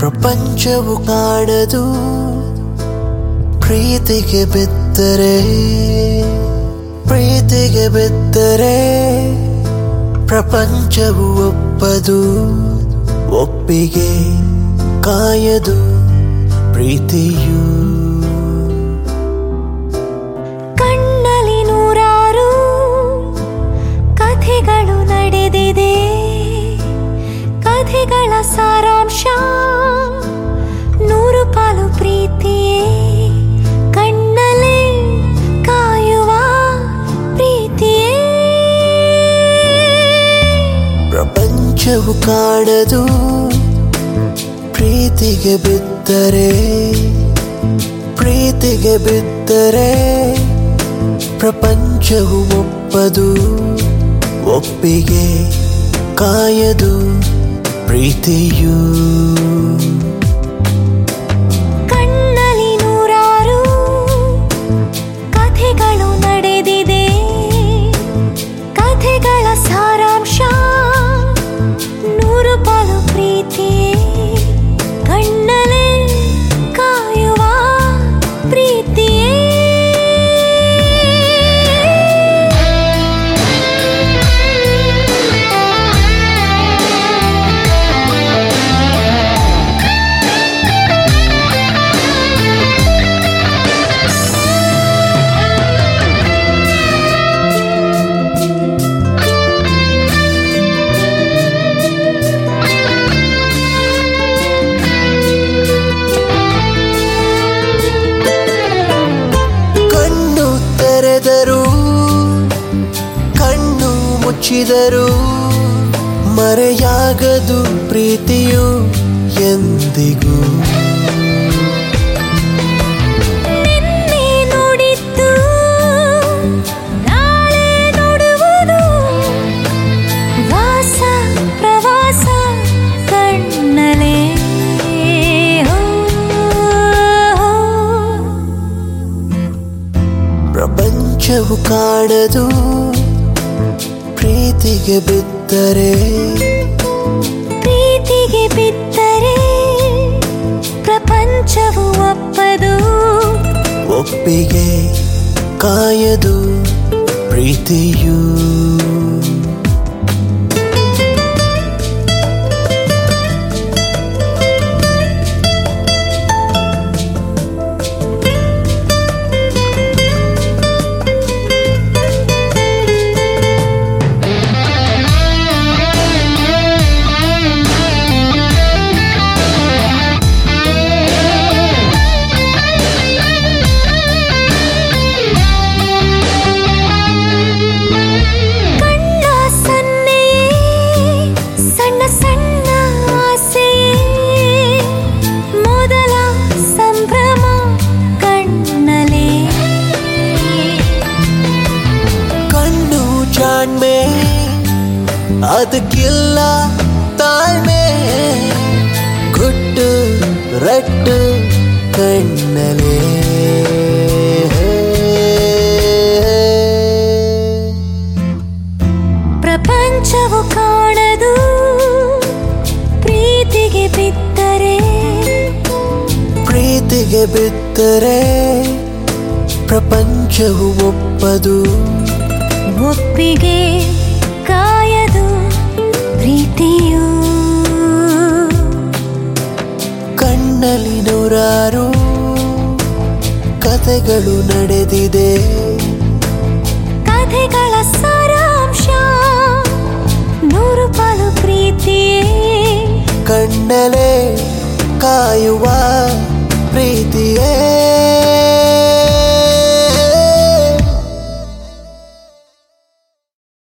ಪ್ರಪಂಚವು ಕಾಣದು ಪ್ರೀತಿಗೆ ಬಿದ್ದರೆ ಪ್ರೀತಿಗೆ ಬಿದ್ದರೆ ಪ್ರಪಂಚವು ಒಪ್ಪದು ಒಪ್ಪಿಗೆ ಕಾಯದು ಪ್ರೀತಿಯು ಕಣ್ಣಲ್ಲಿ ನೂರಾರು ಕಥೆಗಳು ನಡೆದಿದೆ ಕಥೆಗಳ ಸಾರಾಂಶ ನೂರು ಪಾಲು ಪ್ರೀತಿಯೇ ಕಣ್ಣಲ್ಲೇ ಕಾಯುವ ಪ್ರೀತಿಯೇ ಪ್ರಪಂಚವು ಕಾಣದು ಪ್ರೀತಿಗೆ ಬಿದ್ದರೆ ಪ್ರೀತಿಗೆ ಬಿದ್ದರೆ ಪ್ರಪಂಚವು ಒಪ್ಪದು ಒಪ್ಪಿಗೆ ಕಾಯದು ಪ್ರೀತಿಯು ಕಣ್ಣಲ್ಲಿ ನೂರಾರು ಕಥೆಗಳು ನಡೆದಿದೆ ಕಥೆಗಳ ಸಾರಾಂಶ ನೂರು ಪಾಲು ಪ್ರೀತಿಯೇ ಕಣ್ಣಲ್ಲೇ ಕಾಯುವ ಪ್ರೀತಿಯೇ ಕಣ್ಣು ತೆರೆದರು ಕಣ್ಣು ಮುಚ್ಚಿದರು ಮರೆಯಾಗದು ಪ್ರೀತಿಯು ಎಂದಿಗೂ ನಿನ್ನೆ ನೋಡಿದ್ದು ನಾಳೆ ನೋಡುವುದು ವಾಸ ಪ್ರವಾಸ ಕಣ್ಣಲೇ ಪ್ರಪಂಚವು ಕಾಣದು ಪ್ರೀತಿಗೆ ಬಿದ್ದರೆ ಪ್ರೀತಿಗೆ ಬಿದ್ದರೆ ಪ್ರಪಂಚವು ಒಪ್ಪದು ಒಪ್ಪಿಗೆ ಕಾಯದು ಪ್ರೀತಿಯು ಕಣ್ಣ ಸನ್ನೆಯೇ ಸಣ್ಣ ಸಣ್ಣ ಆಸೆಯೇ ಮೊದಲ ಸಂಭ್ರಮ ಕಣ್ಣಲೇ ಕಣ್ಣು ಜಾಣ್ಮೆ ಅದಕ್ಕಿಲ್ಲ ತಾಳ್ಮೆ ಗುಟ್ಟು ರಟ್ಟು ಕಣ್ಣಲೇ ಪ್ರಪಂಚವು ಕಾಣದು ಪ್ರೀತಿಗೆ ಬಿದ್ದರೆ ಪ್ರೀತಿಗೆ ಬಿದ್ದರೆ ಪ್ರಪಂಚವು ಒಪ್ಪದು ಒಪ್ಪಿಗೆ ಕಾಯದು ಪ್ರೀತಿಯು ಕಣ್ಣಲ್ಲಿ ನೂರಾರು ಕಥೆಗಳು ನಡೆದಿದೆ ಕಥೆಗಳ ಸಾರಾಂಶ ನೂರು ಪಾಲು ಪ್ರೀತಿಯೇ ಕಣ್ಣಲೆ ಕಾಯುವ